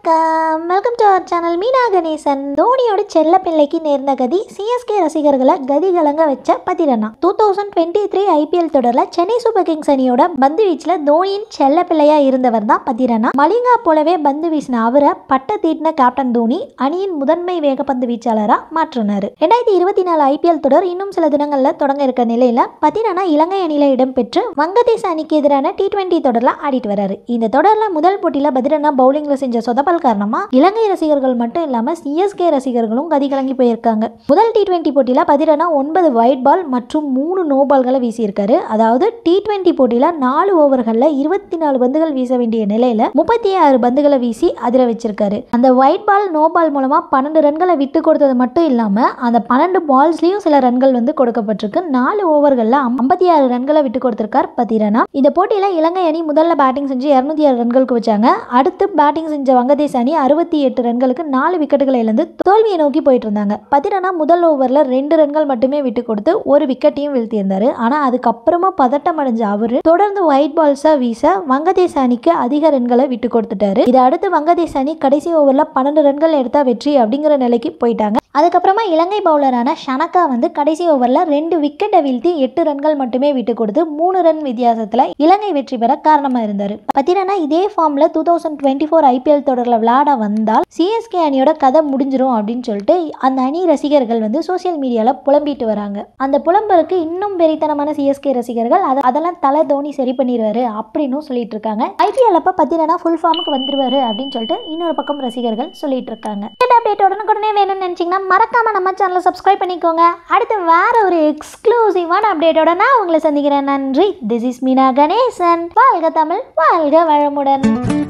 வணக்கம் welcome to our channel Meena Ganesan தோனியோட செல்ல பிள்ளைக்கு நேர்ந்த கதி சிஎஸ்கே ரசிகர்களை கதி கலங்க வச்ச Pathirana two thousand twenty three IPL தொடரில் சென்னை சூப்பர் கிங்ஸ் அணியோட பந்து வீச்சில் தோனியின் செல்ல பிள்ளையா இருந்தவர் தான் பதிரண்ணா மலிங்கா போலவே பந்து வீசின அவரை பட்ட தீட்டின கேப்டன் தோனி அணியின் முதன்மை வேகப்பந்து வீச்சாளராக மாற்றினார் ரெண்டாயிரத்தி இருபத்தி நாலு ஐபிஎல் தொடர் இன்னும் சில தினங்களில் தொடங்க இருக்க நிலையில் பதிரண்ணா இலங்கை அணியில் இடம்பெற்று வங்கதேச அணிக்கு எதிரான டி டுவெண்ட்டி தொடரில் ஆடிட்டு வராரு இந்த தொடரில் முதல் போட்டியில் பதிரண்ணா பவுலிங்கில் செஞ்ச சொதப்பல் காரணமா இலங்கை ரசிகர்கள் மட்டும் இல்லாம சிஎஸ்கே ரசிகர்களும் கதி கலங்கி போயிருக்காங்க முதல் டி டுவெண்ட்டி போட்டியில பதிரனா ஒன்பது ஒயிட் பால் மற்றும் மூணு நோ பால்களை வீசியிருக்காரு அதாவது டி டுவெண்ட்டி போட்டியில நாலு ஓவர்களில் இருபத்தி நாலு பந்துகள் வீச வேண்டிய நிலையில முப்பத்தி ஆறு பந்துகளை வீசி அதிர வச்சிருக்காரு அந்த ஒயிட் பால் நோ பால் மூலமா பன்னெண்டு ரன்களை விட்டு கொடுத்தது மட்டும் இல்லாம அந்த பன்னெண்டு பால்ஸ்லயும் சில ரன்கள் வந்து கொடுக்கப்பட்டிருக்கு நாலு ஓவர்களில் ஐம்பத்தி ஆறு ரன்களை விட்டு கொடுத்திருக்கார் பதிரனா இந்த போட்டியில இலங்கை அணி முதல்ல பேட்டிங் செஞ்சு இருநூத்தி ஆறு ரன்களுக்கு வச்சாங்க அடுத்து பேட்டிங் செஞ்ச வங்கதேச அணி அறுபத்தி எட்டு ரன்களுக்கு நாலு விக்கெட்டுகளை இழந்து தோல்வியை நோக்கி போயிட்டு இருந்தாங்க பதிரனா முதல் ஓவரில் ரெண்டு ரன்கள் மட்டுமே விட்டு கொடுத்து ஒரு விக்கெட்டையும் வீழ்த்தியிருந்தாரு ஆனால் அதுக்கப்புறமா பதட்டம் அடைஞ்ச அவரு தொடர்ந்து ஒயிட் பால்ஸாக வீச வங்கதேச அணிக்கு அதிக ரன்களை விட்டு கொடுத்துட்டாரு இதை அடுத்து வங்கதேச அணி கடைசி ஓவரில் பன்னெண்டு ரன்கள் எடுத்தா வெற்றி அப்படிங்கிற நிலைக்கு போயிட்டாங்க அதுக்கப்புறமா இலங்கை பவுலரான ஷனக்கா வந்து கடைசி ஓவரில் ரெண்டு விக்கெட்டை வீழ்த்தி எட்டு ரன்கள் மட்டுமே விட்டு கொடுத்து மூணு ரன் வித்தியாசத்தில் இலங்கை வெற்றி பெற காரணமாக இருந்தார் பத்திரனா இதே ஃபார்மில் two thousand twenty four IPL தொடரில் விளையாட வந்தால் சிஎஸ்கே அணியோட கதை முடிஞ்சிரும் அப்படின்னு சொல்லிட்டு அந்த அணி ரசிகர்கள் வந்து சோசியல் மீடியாவில் புலம்பிட்டு வராங்க அந்த புலம்பருக்கு இன்னும் வெறித்தனமான சிஎஸ்கே ரசிகர்கள் அதை அதெல்லாம் தலை தோனி சரி பண்ணிடுவாரு அப்படின்னும் சொல்லிட்டு இருக்காங்க ஐபிஎல் அப்போ பத்திரனா ஃபுல் ஃபார்முக்கு வந்துருவாரு அப்படின்னு சொல்லிட்டு இன்னொரு பக்கம் ரசிகர்கள் சொல்லிட்டு இருக்காங்க இந்த அப்டேட் உடனுக்குடனே வேணும்னு நினச்சிங்கன்னா மறக்காம நம்ம சேனலை சப்ஸ்கிரைப் பண்ணிக்கோங்க அடுத்து வேற ஒரு எக்ஸ்க்ளூசிவான அப்டேட்டோட நான் உங்களை சந்திக்கிறேன் நன்றி திஸ் இஸ் மீனா கணேசன் வாழ்க தமிழ் வாழ்க வளமுடன்